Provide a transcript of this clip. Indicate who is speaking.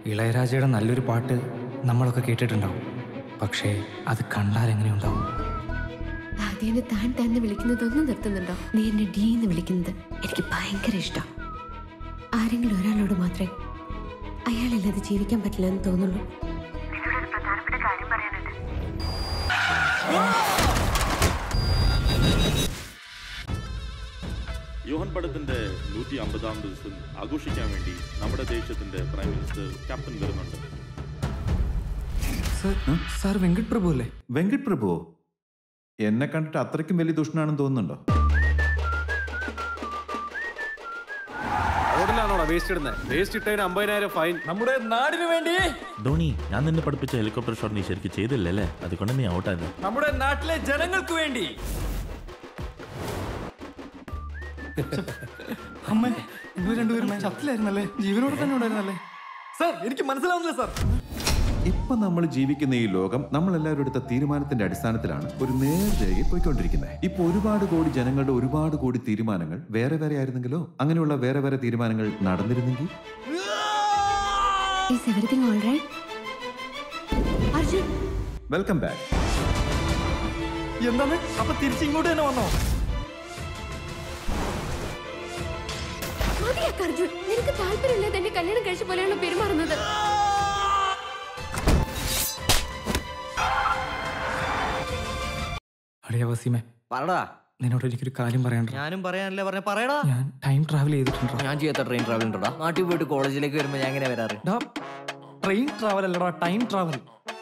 Speaker 1: ഇളയരാജയുടെ നല്ലൊരു പാട്ട് നമ്മളൊക്കെ കേട്ടിട്ടുണ്ടാവും പക്ഷേ അത് കണ്ടാൽ എങ്ങനെയുണ്ടാവും
Speaker 2: ആദ്യം എന്നെ താൻ തന്നെ വിളിക്കുന്നതൊന്നും നിർത്തുന്നുണ്ടോ നീ എന്നെ ഡി എന്ന് വിളിക്കുന്നത് എനിക്ക് ഭയങ്കര ഇഷ്ടം ആരെങ്കിലും ഒരാളോട് മാത്രമേ അയാളില്ലാതെ ജീവിക്കാൻ പറ്റില്ല എന്ന് തോന്നുള്ളൂ
Speaker 3: യോഹൻ പടത്തിന്റെ നൂറ്റി അമ്പതാം ദിവസം ആഘോഷിക്കാൻ വേണ്ടി നമ്മുടെ ദേശത്തിന്റെ പ്രൈം മിനിസ്റ്റർ ക്യാപ്റ്റൻ വരുന്നുണ്ട്
Speaker 1: സർ സാർ വെങ്കട് പ്രഭു അല്ലേ
Speaker 4: വെങ്കട് പ്രഭുവോ എന്നെ കണ്ടിട്ട് അത്രയ്ക്കും വലിയ ദുഷ്ടനാണെന്ന് തോന്നുന്നുണ്ടോ
Speaker 5: റോഡിലാണോടാ വേസ്റ്റ് ഇടുന്നത് വേസ്റ്റ് ഇട്ടതിന് അമ്പതിനായിരം ഫൈൻ
Speaker 6: നമ്മുടെ നാടിന് വേണ്ടി
Speaker 3: ധോണി ഞാൻ നിന്നെ പഠിപ്പിച്ച ഹെലികോപ്റ്റർ ഷോട്ട് നീ ശരിക്കും ചെയ്തില്ലല്ലേ അതുകൊണ്ട് നീ ഔട്ടായത്
Speaker 6: നമ്മുടെ നാട്ടിലെ ജനങ്ങൾക്ക് വേണ്ടി
Speaker 1: അമ്മ ഇവർ രണ്ടുപേരും ചത്തിലായിരുന്നല്ലേ ജീവനോടെ തന്നെ ഉണ്ടായിരുന്നല്ലേ
Speaker 6: സാർ എനിക്ക് മനസ്സിലാവുന്നില്ല സാർ
Speaker 4: ഇപ്പൊ നമ്മൾ ജീവിക്കുന്ന ഈ ലോകം നമ്മൾ എല്ലാവരും എടുത്ത തീരുമാനത്തിന്റെ അടിസ്ഥാനത്തിലാണ് ഒരു നേർരേഖയിൽ പോയിക്കൊണ്ടിരിക്കുന്നത് ഇപ്പൊ ഒരുപാട് കോടി ജനങ്ങളുടെ ഒരുപാട് കോടി തീരുമാനങ്ങൾ വേറെ വേറെ ആയിരുന്നെങ്കിലോ അങ്ങനെയുള്ള വേറെ വേറെ തീരുമാനങ്ങൾ നടന്നിരുന്നെങ്കിൽ
Speaker 2: is everything all right Arjun
Speaker 4: welcome back
Speaker 6: എന്താണ് അപ്പൊ തിരിച്ചിങ്ങോട്ട് തന്നെ വന്നോ
Speaker 2: മതിയാക്ക് അർജുൻ നിനക്ക് താല്പര്യമില്ലാതെ എന്നെ കല്യാണം കഴിച്ച പോലെയാണോ പെരുമാറുന്നത്
Speaker 1: അടിയ വസീമേ
Speaker 7: പറടാ
Speaker 1: നിന്നോട് എനിക്കൊരു കാര്യം പറയാനുണ്ട്
Speaker 7: ഞാനും പറയാനല്ലേ പറഞ്ഞ പറയടാ
Speaker 1: ഞാൻ ടൈം ട്രാവൽ ചെയ്തിട്ടുണ്ടോ
Speaker 7: ഞാൻ ചെയ്യാത്ത ട്രെയിൻ ട്രാവൽ ഉണ്ടോടാ നാട്ടിൽ പോയിട്ട് കോളേജിലേക്ക് വരുമ്പോ ഞാൻ എങ്ങനെ വരാറ്
Speaker 1: ട്രെയിൻ ട്രാവൽ അല്ലടാ ടൈം ട്രാവൽ